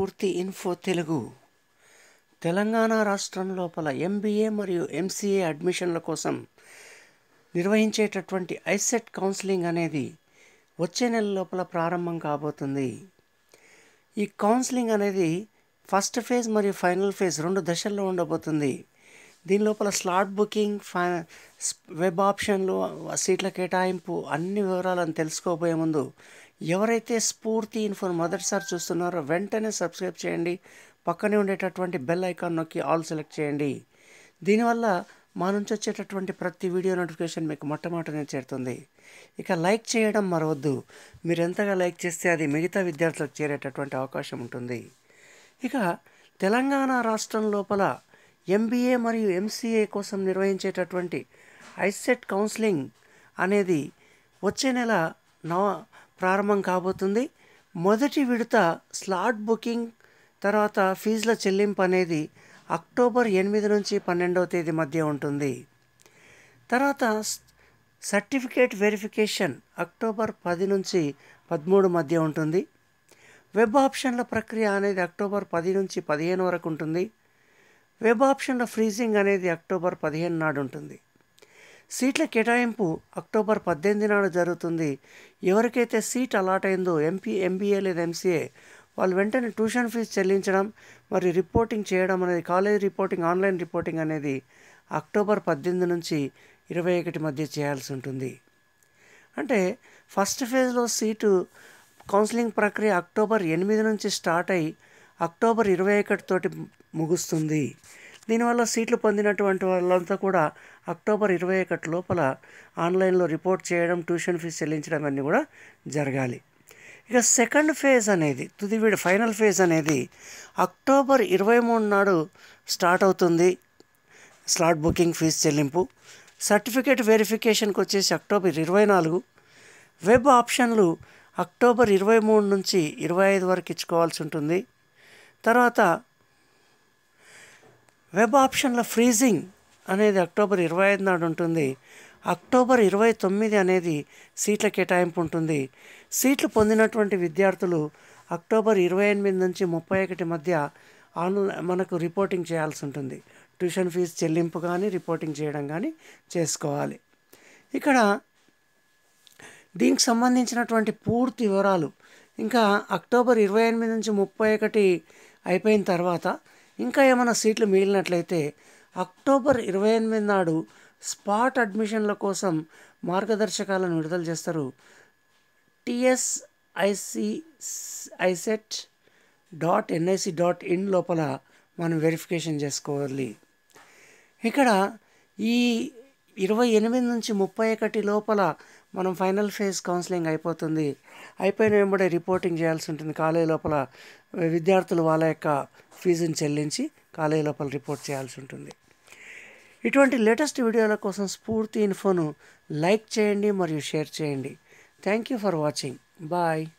స్ఫూర్తి ఇన్ఫో తెలుగు తెలంగాణ రాష్ట్రం లోపల ఎంబీఏ మరియు ఎంసీఏ అడ్మిషన్ల కోసం నిర్వహించేటటువంటి ఐసెట్ కౌన్సిలింగ్ అనేది వచ్చే నెల లోపల ప్రారంభం కాబోతుంది ఈ కౌన్సిలింగ్ అనేది ఫస్ట్ ఫేజ్ మరియు ఫైనల్ ఫేజ్ రెండు దశల్లో ఉండబోతుంది దీని లోపల స్లాట్ బుకింగ్ ఫై వెబ్ ఆప్షన్లు సీట్ల కేటాయింపు అన్ని వివరాలను తెలుసుకోబోయే ముందు ఎవరైతే స్ఫూర్తి ఇన్ఫోన్ మొదటిసారి చూస్తున్నారో వెంటనే సబ్స్క్రైబ్ చేయండి పక్కనే ఉండేటటువంటి బెల్ ఐకాన్ నొక్కి ఆల్ సెలెక్ట్ చేయండి దీనివల్ల మా నుంచి వచ్చేటటువంటి ప్రతి వీడియో నోటిఫికేషన్ మీకు మొట్టమొదటినే చేరుతుంది ఇక లైక్ చేయడం మరవద్దు మీరు ఎంతగా లైక్ చేస్తే అది మిగతా విద్యార్థులకు చేరేటటువంటి అవకాశం ఉంటుంది ఇక తెలంగాణ రాష్ట్రం లోపల ఎంబీఏ మరియు ఎంసీఏ కోసం నిర్వహించేటటువంటి ఐసెట్ కౌన్సిలింగ్ అనేది వచ్చే నెల నవ ప్రారంభం కాబోతుంది మొదటి విడత స్లాట్ బుకింగ్ తర్వాత ఫీజుల చెల్లింపు అనేది అక్టోబర్ ఎనిమిది నుంచి పన్నెండవ తేదీ మధ్య ఉంటుంది తర్వాత సర్టిఫికేట్ వెరిఫికేషన్ అక్టోబర్ పది నుంచి పదమూడు మధ్య ఉంటుంది వెబ్ ఆప్షన్ల ప్రక్రియ అనేది అక్టోబర్ పది నుంచి పదిహేను వరకు ఉంటుంది వెబ్ ఆప్షన్ల ఫ్రీజింగ్ అనేది అక్టోబర్ పదిహేను నాడు ఉంటుంది సీట్ల కేటాయింపు అక్టోబర్ పద్దెనిమిది నాడు జరుగుతుంది ఎవరికైతే సీట్ అలాట్ అయిందో ఎంపీ ఎంబీఏ లేదా ఎంసీఏ వాళ్ళు వెంటనే ట్యూషన్ ఫీజు చెల్లించడం మరి రిపోర్టింగ్ చేయడం అనేది కాలేజ్ రిపోర్టింగ్ ఆన్లైన్ రిపోర్టింగ్ అనేది అక్టోబర్ పద్దెనిమిది నుంచి ఇరవై ఒకటి మధ్య చేయాల్సి ఉంటుంది అంటే ఫస్ట్ ఫేజ్లో సీటు కౌన్సిలింగ్ ప్రక్రియ అక్టోబర్ ఎనిమిది నుంచి స్టార్ట్ అయ్యి అక్టోబర్ ఇరవై ఒకటి తోటి ముగుస్తుంది దీనివల్ల సీట్లు పొందినటువంటి వాళ్ళంతా కూడా అక్టోబర్ ఇరవై ఒకటి లోపల ఆన్లైన్లో రిపోర్ట్ చేయడం ట్యూషన్ ఫీజు చెల్లించడం అన్నీ కూడా జరగాలి ఇక సెకండ్ ఫేజ్ అనేది తుది వీడి ఫైనల్ ఫేజ్ అనేది అక్టోబర్ ఇరవై మూడు నాడు స్టార్ట్ అవుతుంది స్లాట్ బుకింగ్ ఫీజు చెల్లింపు సర్టిఫికేట్ వెరిఫికేషన్కి వచ్చేసి అక్టోబర్ ఇరవై నాలుగు వెబ్ ఆప్షన్లు అక్టోబర్ ఇరవై మూడు నుంచి ఇరవై ఐదు వరకు ఇచ్చుకోవాల్సి ఉంటుంది తర్వాత వెబ్ ఆప్షన్ల ఫ్రీజింగ్ అనేది అక్టోబర్ ఇరవై ఐదు నాడు ఉంటుంది అక్టోబర్ ఇరవై తొమ్మిది అనేది సీట్ల కేటాయింపు ఉంటుంది సీట్లు పొందినటువంటి విద్యార్థులు అక్టోబర్ ఇరవై ఎనిమిది నుంచి ముప్పై ఒకటి మధ్య ఆన్లైన్ మనకు రిపోర్టింగ్ చేయాల్సి ఉంటుంది ట్యూషన్ ఫీజు చెల్లింపు కానీ రిపోర్టింగ్ చేయడం కానీ చేసుకోవాలి ఇక్కడ దీనికి సంబంధించినటువంటి పూర్తి వివరాలు ఇంకా అక్టోబర్ ఇరవై ఎనిమిది నుంచి ముప్పై ఒకటి అయిపోయిన తర్వాత ఇంకా ఏమైనా సీట్లు మిగిలినట్లయితే అక్టోబర్ ఇరవై ఎనిమిది నాడు స్పాట్ అడ్మిషన్ల కోసం మార్గదర్శకాలను విడుదల చేస్తారు TS IC ICET dot NIC dot in లోపల మనం వెరిఫికేషన్ చేసుకోవాలి ఇక్కడ ఈ ఇరవై ఎనిమిది నుంచి ముప్పై ఒకటి లోపల మనం ఫైనల్ ఫేజ్ కౌన్సిలింగ్ అయిపోతుంది అయిపోయిన వెంబడే రిపోర్టింగ్ చేయాల్సి ఉంటుంది కాలేజీ లోపల విద్యార్థులు వాళ్ళ యొక్క ఫీజుని చెల్లించి కాలేజీ లోపల రిపోర్ట్ చేయాల్సి ఉంటుంది ఇటువంటి లేటెస్ట్ వీడియోల కోసం స్ఫూర్తి ఇన్ఫోను లైక్ చేయండి మరియు షేర్ చేయండి thank you for watching bye